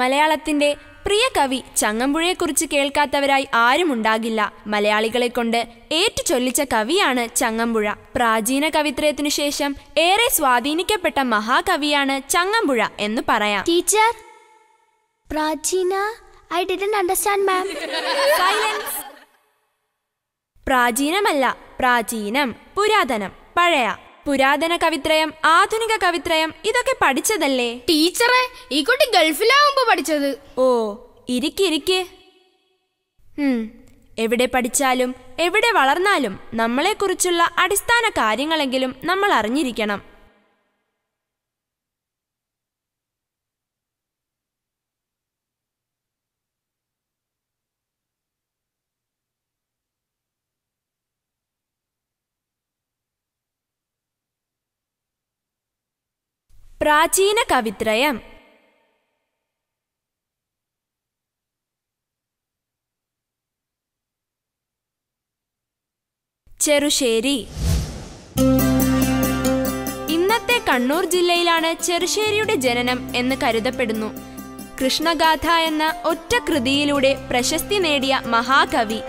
മലയാളത്തിന്റെ പ്രിയ കവി ചങ്ങമ്പുഴയെക്കുറിച്ച് കേൾക്കാത്തവരായി ആരുമുണ്ടാകില്ല മലയാളികളെ കൊണ്ട് ഏറ്റു ചൊല്ലിച്ച കവിയാണ് ചങ്ങമ്പുഴ പ്രാചീന കവിത്രയത്തിനു ശേഷം ഏറെ സ്വാധീനിക്കപ്പെട്ട മഹാകവിയാണ് ചങ്ങമ്പുഴ എന്ന് പറയാം ടീച്ചർ പ്രാചീന I didn't understand ma'am silence പ്രാചീനമല്ല പ്രാചീനം പുരാതനം പഴയ പുരാതന കവിത്രയം ആധുനിക കവിത്രയം ഇതൊക്കെ പഠിച്ചതല്ലേ ടീച്ചറെ ഈ കുട്ടി ഗൾഫിലാവുമ്പോ പഠിച്ചത് ഓ ഇരിക്കിരിക്ക് ഉം, എവിടെ പഠിച്ചാലും എവിടെ വളർന്നാലും നമ്മളെക്കുറിച്ചുള്ള അടിസ്ഥാന കാര്യങ്ങളെങ്കിലും നമ്മൾ അറിഞ്ഞിരിക്കണം പ്രാചീന കവിത്രയം ചെറുശ്ശേരി ഇന്നത്തെ കണ്ണൂർ ജില്ലയിലാണ് ചെറുശ്ശേരിയുടെ ജനനം എന്ന് കരുതപ്പെടുന്നു കൃഷ്ണഗാഥ എന്ന ഒറ്റ കൃതിയിലൂടെ പ്രശസ്തി നേടിയ മഹാകവി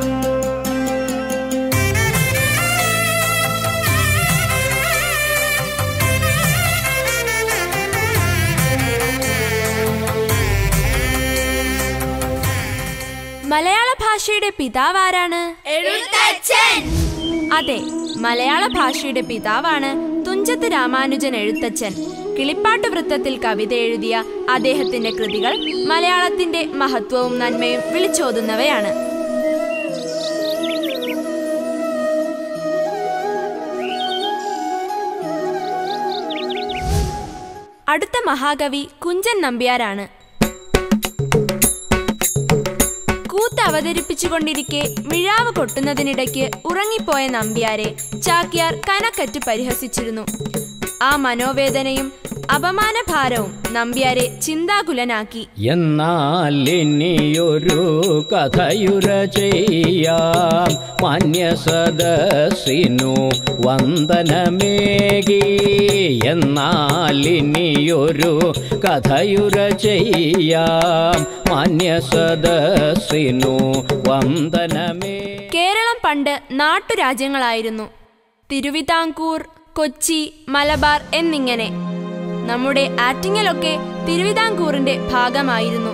മലയാള ഭാഷയുടെ പിതാവാരാണ് അതെ മലയാള ഭാഷയുടെ പിതാവാണ് തുഞ്ചത്ത് രാമാനുജൻ എഴുത്തച്ഛൻ കിളിപ്പാട്ട് വൃത്തത്തിൽ കവിത എഴുതിയ അദ്ദേഹത്തിന്റെ കൃതികൾ മലയാളത്തിന്റെ മഹത്വവും നന്മയും വിളിച്ചോതുന്നവയാണ് അടുത്ത മഹാകവി കുഞ്ചൻ നമ്പ്യാരാണ് കൂത്ത് അവതരിപ്പിച്ചുകൊണ്ടിരിക്കെ മിഴാവ് കൊട്ടുന്നതിനിടയ്ക്ക് ഉറങ്ങിപ്പോയ നമ്പ്യാരെ ചാക്യാർ കനക്കറ്റ് പരിഹസിച്ചിരുന്നു ആ മനോവേദനയും അപമാനഭാരവും നമ്പ്യാരെ ചിന്താകുലനാക്കി എന്നാൽ ഇനിയൊരു കഥയുര ചെയ്യാം മാന്യ സദസ്സിനു വന്ദനമേകി എന്നാൽ ഇനിയൊരു കഥയുര ചെയ്യാം മാന്യ സദസ്സിനു വന്ദനമേ കേരളം പണ്ട് നാട്ടുരാജ്യങ്ങളായിരുന്നു തിരുവിതാംകൂർ കൊച്ചി മലബാർ എന്നിങ്ങനെ നമ്മുടെ ആറ്റിങ്ങലൊക്കെ തിരുവിതാംകൂറിന്റെ ഭാഗമായിരുന്നു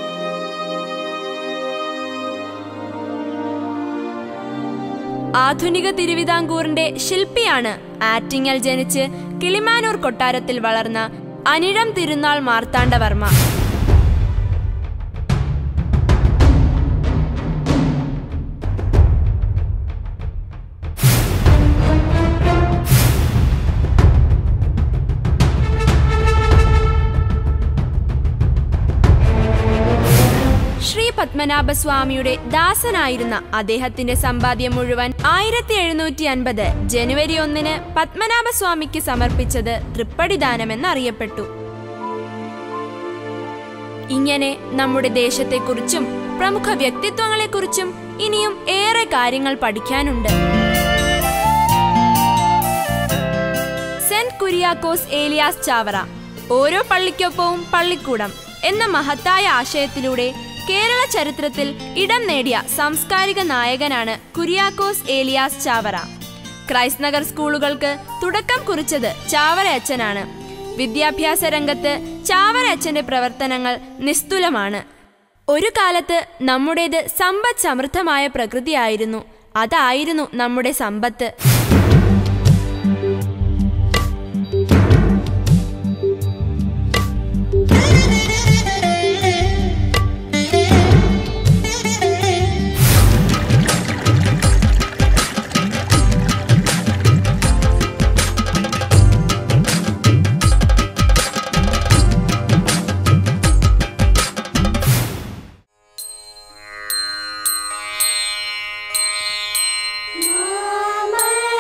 ആധുനിക തിരുവിതാംകൂറിന്റെ ശില്പിയാണ് ആറ്റിങ്ങൽ ജനിച്ച് കിളിമാനൂർ കൊട്ടാരത്തിൽ വളർന്ന അനിഴം തിരുനാൾ മാർത്താണ്ഡവർമ്മ ശ്രീ പത്മനാഭസ്വാമിയുടെ ദാസനായിരുന്ന അദ്ദേഹത്തിന്റെ സമ്പാദ്യം മുഴുവൻ ആയിരത്തി എഴുന്നൂറ്റി അൻപത് ജനുവരി ഒന്നിന് പത്മനാഭസ്വാമിക്ക് സമർപ്പിച്ചത് തൃപ്പടിദാനമെന്നറിയപ്പെട്ടു ഇങ്ങനെ നമ്മുടെ ദേശത്തെക്കുറിച്ചും പ്രമുഖ വ്യക്തിത്വങ്ങളെക്കുറിച്ചും ഇനിയും ഏറെ കാര്യങ്ങൾ പഠിക്കാനുണ്ട് സെന്റ് കുര്യാക്കോസ് ഏലിയാസ് ചാവറ ഓരോ പള്ളിക്കൊപ്പവും പള്ളിക്കൂടം എന്ന മഹത്തായ ആശയത്തിലൂടെ കേരള ചരിത്രത്തിൽ ഇടം നേടിയ സാംസ്കാരിക നായകനാണ് കുര്യാക്കോസ് ഏലിയാസ് ചാവറ ക്രൈസ്റ്റ് നഗർ സ്കൂളുകൾക്ക് തുടക്കം കുറിച്ചത് ചാവറ അച്ഛനാണ് വിദ്യാഭ്യാസ രംഗത്ത് ചാവറ അച്ഛന്റെ പ്രവർത്തനങ്ങൾ നിസ്തുലമാണ് ഒരു കാലത്ത് നമ്മുടേത് സമ്പദ് സമൃദ്ധമായ പ്രകൃതിയായിരുന്നു അതായിരുന്നു നമ്മുടെ സമ്പത്ത് മാമഴ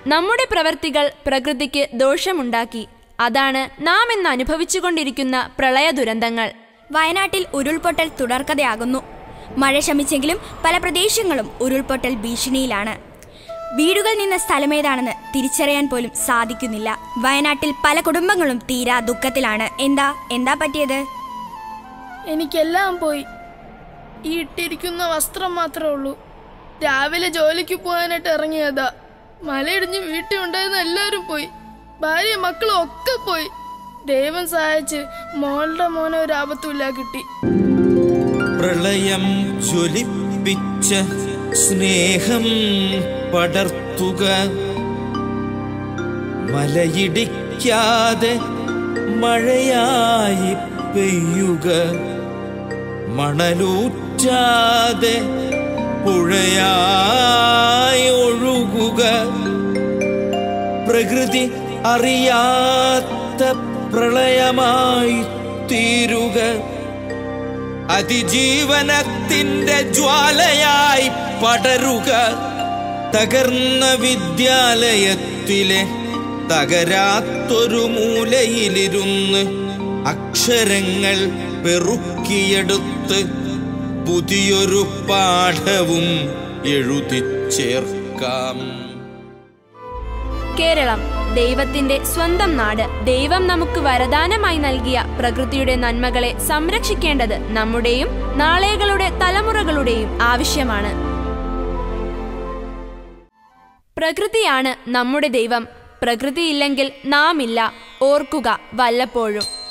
നമ്മുടെ പ്രവർത്തികൾ പ്രകൃതിക്ക് ദോഷമുണ്ടാക്കി അതാണ് നാം ഇന്ന് അനുഭവിച്ചുകൊണ്ടിരിക്കുന്ന പ്രളയ ദുരന്തങ്ങൾ വയനാട്ടിൽ ഉരുൾപൊട്ടൽ തുടർക്കഥയാകുന്നു മഴ ശമിച്ചെങ്കിലും പല പ്രദേശങ്ങളും ഉരുൾപൊട്ടൽ ഭീഷണിയിലാണ് വീടുകൾ നിന്ന സ്ഥലമേതാണെന്ന് തിരിച്ചറിയാൻ പോലും സാധിക്കുന്നില്ല വയനാട്ടിൽ പല കുടുംബങ്ങളും തീരാ ദുഃഖത്തിലാണ് എന്താ എന്താ പറ്റിയത് എനിക്കെല്ലാം പോയി ഈ ഇട്ടിരിക്കുന്ന വസ്ത്രം മാത്രമേ ഉള്ളൂ രാവിലെ ജോലിക്ക് പോകാനായിട്ട് ഇറങ്ങിയതാ മലയിടിഞ്ഞ് വീട്ടിൽ ഉണ്ടായിരുന്ന എല്ലാവരും പോയി ഭാര്യ മക്കളും ഒക്കെ പോയി ദൈവം സഹായിച്ച് മോളുടെ മോനെ ഒരു ആപത്തുമില്ല കിട്ടി പ്രളയം ജ്വലിപ്പിച്ച സ്നേഹം പടർത്തുക മലയിടിക്കാതെ മഴയായി പെയ്യുക മണലൂറ്റാതെ പുഴയായി ഒഴുകുക പ്രകൃതി അറിയാത്ത പ്രളയമായി തീരുക അതിജീവനത്തിന്റെ ജ്വാലയായി പടരുക തകർന്ന വിദ്യാലയത്തിലെ തകരാത്തൊരു മൂലയിലിരുന്ന് അക്ഷരങ്ങൾ പെറുക്കിയെടുത്ത് പുതിയൊരു പാഠവും എഴുതിച്ചേർക്കാം കേരളം ദൈവത്തിന്റെ സ്വന്തം നാട് ദൈവം നമുക്ക് വരദാനമായി നൽകിയ പ്രകൃതിയുടെ നന്മകളെ സംരക്ഷിക്കേണ്ടത് നമ്മുടെയും നാളെകളുടെ തലമുറകളുടെയും ആവശ്യമാണ് പ്രകൃതിയാണ് നമ്മുടെ ദൈവം പ്രകൃതിയില്ലെങ്കിൽ നാം ഇല്ല ഓർക്കുക വല്ലപ്പോഴും